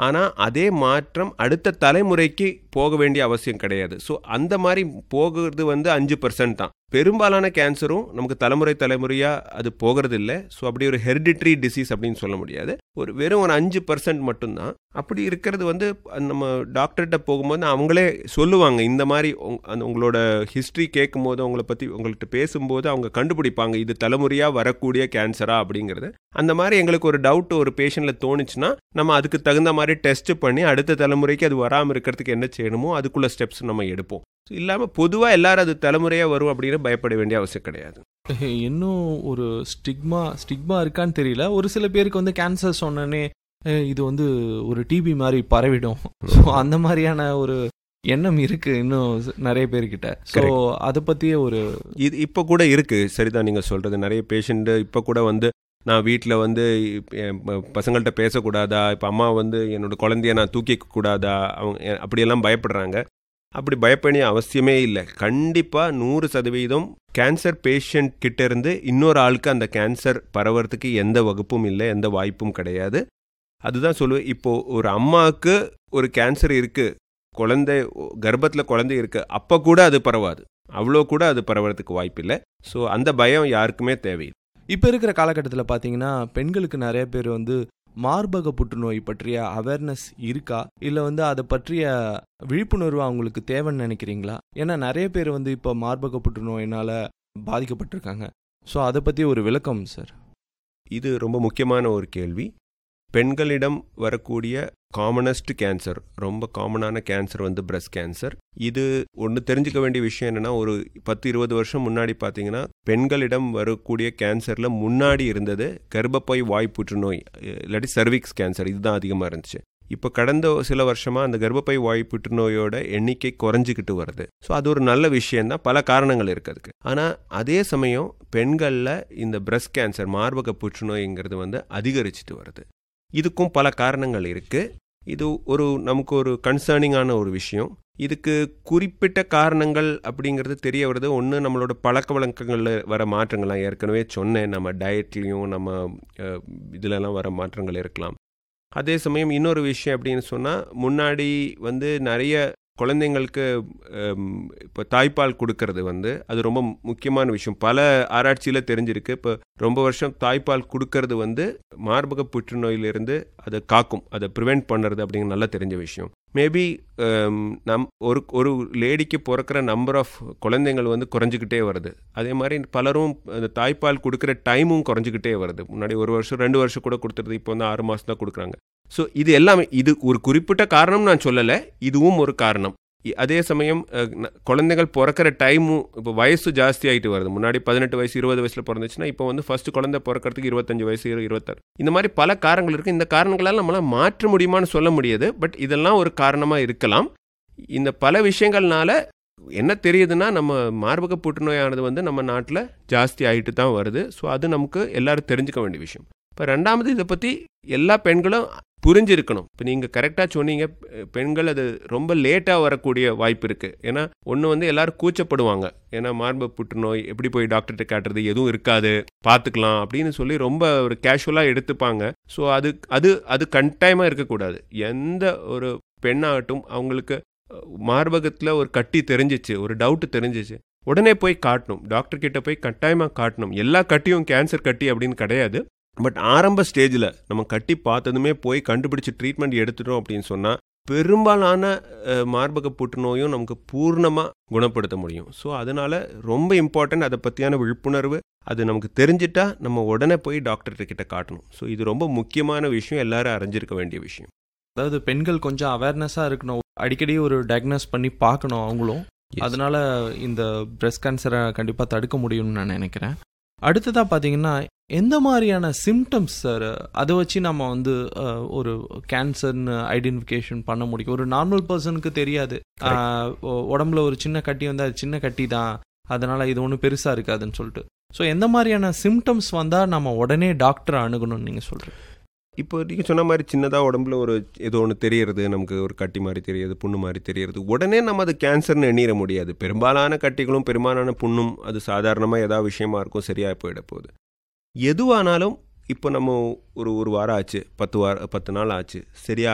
ஆனால் அதே மாற்றம் அடுத்த தலைமுறைக்கு போக வேண்டிய அவசியம் கிடையாது ஸோ அந்த மாதிரி போகிறது வந்து அஞ்சு பர்சன்ட் தான் பெரும்பாலான கேன்சரும் நமக்கு தலைமுறை தலைமுறையாக அது போகிறது இல்லை ஸோ அப்படி ஒரு ஹெரிடிட்ரி டிசீஸ் அப்படின்னு சொல்ல முடியாது ஒரு வெறும் ஒரு அஞ்சு பர்சன்ட் மட்டும்தான் அப்படி இருக்கிறது வந்து நம்ம டாக்டர்கிட்ட போகும்போது அவங்களே சொல்லுவாங்க இந்த மாதிரி அந்த உங்களோட ஹிஸ்ட்ரி கேட்கும்போது அவங்கள பற்றி உங்கள்கிட்ட பேசும்போது அவங்க கண்டுபிடிப்பாங்க இது தலைமுறையாக வரக்கூடிய கேன்சரா அப்படிங்கிறது அந்த மாதிரி எங்களுக்கு ஒரு டவுட் ஒரு பேஷண்ட்டில் தோணுச்சுன்னா நம்ம அதுக்கு தகுந்த மாதிரி டெஸ்ட் பண்ணி அடுத்த தலைமுறைக்கு அது வராமல் இருக்கிறதுக்கு என்ன செய்யணுமோ அதுக்குள்ள ஸ்டெப்ஸ் நம்ம எடுப்போம் இல்லாமல் பொதுவாக எல்லாரும் அது தலைமுறையாக வரும் அப்படின்னு பயப்பட வேண்டிய அவசியம் கிடையாது இன்னும் ஒரு ஸ்டிக்மா ஸ்டிக்மா இருக்கான்னு தெரியல ஒரு சில பேருக்கு வந்து கேன்சர் சொன்னனே இது வந்து ஒரு டிபி மாதிரி பரவிடும் ஸோ அந்த மாதிரியான ஒரு எண்ணம் இருக்கு இன்னும் நிறைய பேர்கிட்ட ஸோ அதை பற்றியே ஒரு இது இப்போ கூட இருக்கு சரிதான் நீங்கள் சொல்றது நிறைய பேஷண்ட் இப்போ கூட வந்து நான் வீட்டில் வந்து பசங்கள்கிட்ட பேசக்கூடாதா இப்போ அம்மா வந்து என்னோட குழந்தைய நான் தூக்கிக்க கூடாதா அவங்க அப்படியெல்லாம் பயப்படுறாங்க அப்படி பயப்பட அவசியமே இல்லை கண்டிப்பாக நூறு சதவீதம் கேன்சர் பேஷண்ட் கிட்ட இருந்து இன்னொரு ஆளுக்கு அந்த கேன்சர் பரவறதுக்கு எந்த வகுப்பும் இல்லை எந்த வாய்ப்பும் கிடையாது அதுதான் சொல்லுவேன் இப்போது ஒரு அம்மாவுக்கு ஒரு கேன்சர் இருக்குது குழந்தை கர்ப்பத்தில் குழந்தை இருக்குது அப்போ கூட அது பரவாது அவ்வளோ கூட அது பரவறதுக்கு வாய்ப்பு இல்லை ஸோ அந்த பயம் யாருக்குமே தேவையில்லை இப்போ இருக்கிற காலகட்டத்தில் பார்த்தீங்கன்னா பெண்களுக்கு நிறைய பேர் வந்து மார்பக புற்றுநோய் பற்றிய அவேர்னஸ் இருக்கா இல்லை வந்து அதை பற்றிய விழிப்புணர்வு அவங்களுக்கு தேவைன்னு நினைக்கிறீங்களா ஏன்னா நிறைய பேர் வந்து இப்போ மார்பக புற்றுநோயினால் பாதிக்கப்பட்டிருக்காங்க ஸோ அதை பற்றி ஒரு விளக்கம் சார் இது ரொம்ப முக்கியமான ஒரு கேள்வி பெண்களிடம் வரக்கூடிய காமனஸ்ட் கேன்சர் ரொம்ப காமனான கேன்சர் வந்து பிரஸ்ட் கேன்சர் இது ஒன்று தெரிஞ்சுக்க வேண்டிய விஷயம் என்னென்னா ஒரு பத்து இருபது வருஷம் முன்னாடி பார்த்தீங்கன்னா பெண்களிடம் வரக்கூடிய கேன்சரில் முன்னாடி இருந்தது கர்ப்பப்பை வாய் புற்றுநோய் இல்லாட்டி சர்விக்ஸ் கேன்சர் இதுதான் அதிகமாக இருந்துச்சு இப்போ கடந்த சில வருஷமாக அந்த கர்ப்பப்பை வாய் புற்றுநோயோட எண்ணிக்கை குறைஞ்சிக்கிட்டு வருது ஸோ அது ஒரு நல்ல விஷயம்தான் பல காரணங்கள் இருக்குது அதுக்கு ஆனால் அதே சமயம் பெண்களில் இந்த பிரஸ்ட் கேன்சர் மார்பக புற்றுநோய்ங்கிறது வந்து அதிகரிச்சுட்டு வருது இதுக்கும் பல காரணங்கள் இருக்குது இது ஒரு நமக்கு ஒரு கன்சர்னிங்கான ஒரு விஷயம் இதுக்கு குறிப்பிட்ட காரணங்கள் அப்படிங்கிறது தெரிய வருது ஒன்று நம்மளோட பழக்க வழக்கங்களில் வர மாற்றங்கள்லாம் ஏற்கனவே சொன்னேன் நம்ம டயட்லேயும் நம்ம இதிலெல்லாம் வர மாற்றங்கள் இருக்கலாம் அதே சமயம் இன்னொரு விஷயம் அப்படின்னு சொன்னால் முன்னாடி வந்து நிறைய குழந்தைங்களுக்கு இப்போ தாய்ப்பால் கொடுக்கறது வந்து அது ரொம்ப முக்கியமான விஷயம் பல ஆராய்ச்சியில் தெரிஞ்சிருக்கு இப்போ ரொம்ப வருஷம் தாய்ப்பால் கொடுக்கறது வந்து மார்பக புற்றுநோயிலிருந்து அதை காக்கும் அதை ப்ரிவெண்ட் பண்ணுறது அப்படிங்கிற நல்லா தெரிஞ்ச விஷயம் மேபி நம் ஒரு ஒரு லேடிக்கு பிறக்கிற நம்பர் ஆஃப் குழந்தைங்கள் வந்து குறைஞ்சிக்கிட்டே வருது அதே மாதிரி பலரும் அந்த தாய்ப்பால் கொடுக்குற டைமும் குறைஞ்சிக்கிட்டே வருது முன்னாடி ஒரு வருஷம் ரெண்டு வருஷம் கூட கொடுத்துருது இப்போ வந்து ஆறு மாதம் தான் கொடுக்குறாங்க ஸோ இது எல்லாமே இது ஒரு குறிப்பிட்ட காரணம் நான் சொல்லலை இதுவும் ஒரு காரணம் அதே சமயம் குழந்தைகள் பிறக்கிற டைமும் இப்போ வயசு ஜாஸ்தி ஆகிட்டு வருது முன்னாடி பதினெட்டு வயசு இருபது வயசில் பிறந்துச்சுன்னா இப்போ வந்து ஃபர்ஸ்ட் குழந்தை பிறக்கிறதுக்கு இருபத்தஞ்சு வயசு இருபத்தாறு இந்த மாதிரி பல காரணங்கள் இருக்குது இந்த காரணங்களால் நம்மளால் மாற்ற முடியுமான்னு சொல்ல முடியாது பட் இதெல்லாம் ஒரு காரணமாக இருக்கலாம் இந்த பல விஷயங்கள்னால என்ன தெரியுதுன்னா நம்ம மார்பக புற்றுநோயானது வந்து நம்ம நாட்டில் ஜாஸ்தி ஆகிட்டு தான் வருது ஸோ அது நமக்கு எல்லாரும் தெரிஞ்சுக்க வேண்டிய விஷயம் இப்போ ரெண்டாமது இதை பற்றி எல்லா பெண்களும் புரிஞ்சிருக்கணும் இப்போ நீங்கள் கரெக்டாக சொன்னீங்க பெண்கள் அது ரொம்ப லேட்டாக வரக்கூடிய வாய்ப்பு இருக்குது ஏன்னா ஒன்று வந்து எல்லாரும் கூச்சப்படுவாங்க ஏன்னா மார்பு புற்றுநோய் எப்படி போய் டாக்டர்கிட்ட காட்டுறது எதுவும் இருக்காது பார்த்துக்கலாம் அப்படின்னு சொல்லி ரொம்ப ஒரு கேஷுவலாக எடுத்துப்பாங்க ஸோ அது அது அது கட்டாயமாக இருக்கக்கூடாது எந்த ஒரு பெண்ணாகட்டும் அவங்களுக்கு மார்பகத்தில் ஒரு கட்டி தெரிஞ்சிச்சு ஒரு டவுட்டு தெரிஞ்சிச்சு உடனே போய் காட்டணும் டாக்டர் கிட்ட போய் கட்டாயமாக காட்டணும் எல்லா கட்டியும் கேன்சர் கட்டி அப்படின்னு கிடையாது பட் ஆரம்ப ஸ்டேஜில் நம்ம கட்டி பார்த்ததுமே போய் கண்டுபிடிச்சி ட்ரீட்மெண்ட் எடுத்துட்டோம் அப்படின்னு சொன்னால் பெரும்பாலான மார்பக புற்றுநோயும் நமக்கு பூர்ணமாக குணப்படுத்த முடியும் ஸோ அதனால் ரொம்ப இம்பார்ட்டன்ட் அதை பற்றியான விழிப்புணர்வு அது நமக்கு தெரிஞ்சிட்டா நம்ம உடனே போய் டாக்டர்கிட்ட கிட்ட காட்டணும் ஸோ இது ரொம்ப முக்கியமான விஷயம் எல்லாரும் அறிஞ்சிருக்க வேண்டிய விஷயம் அதாவது பெண்கள் கொஞ்சம் அவேர்னஸாக இருக்கணும் அடிக்கடி ஒரு டயக்னோஸ் பண்ணி பார்க்கணும் அவங்களும் அதனால இந்த பிரஸ்ட் கேன்சரை கண்டிப்பாக தடுக்க முடியும்னு நான் நினைக்கிறேன் அடுத்ததாக பார்த்தீங்கன்னா எந்த மாதிரியான சிம்டம்ஸ் சார் அதை வச்சு நம்ம வந்து ஒரு கேன்சர்னு ஐடென்டிஃபிகேஷன் பண்ண முடியும் ஒரு நார்மல் பர்சனுக்கு தெரியாது உடம்புல ஒரு சின்ன கட்டி வந்து அது சின்ன கட்டி தான் அதனால இது ஒன்றும் பெருசாக இருக்காதுன்னு சொல்லிட்டு ஸோ எந்த மாதிரியான சிம்டம்ஸ் வந்தால் நம்ம உடனே டாக்டரை அணுகணும்னு நீங்கள் சொல்கிறீங்க இப்போ நீங்கள் சொன்ன மாதிரி சின்னதாக உடம்புல ஒரு ஏதோ ஒன்று தெரியறது நமக்கு ஒரு கட்டி மாதிரி தெரியுது புண்ணு மாதிரி தெரியறது உடனே நம்ம அது கேன்சர்னு எண்ணிட முடியாது பெரும்பாலான கட்டிகளும் பெரும்பாலான புண்ணும் அது சாதாரணமாக ஏதாவது விஷயமா இருக்கும் சரியாக போயிட போகுது எதுவானாலும் இப்போ நம்ம ஒரு ஒரு வாரம் ஆச்சு பத்து வாரம் பத்து நாள் ஆச்சு சரியா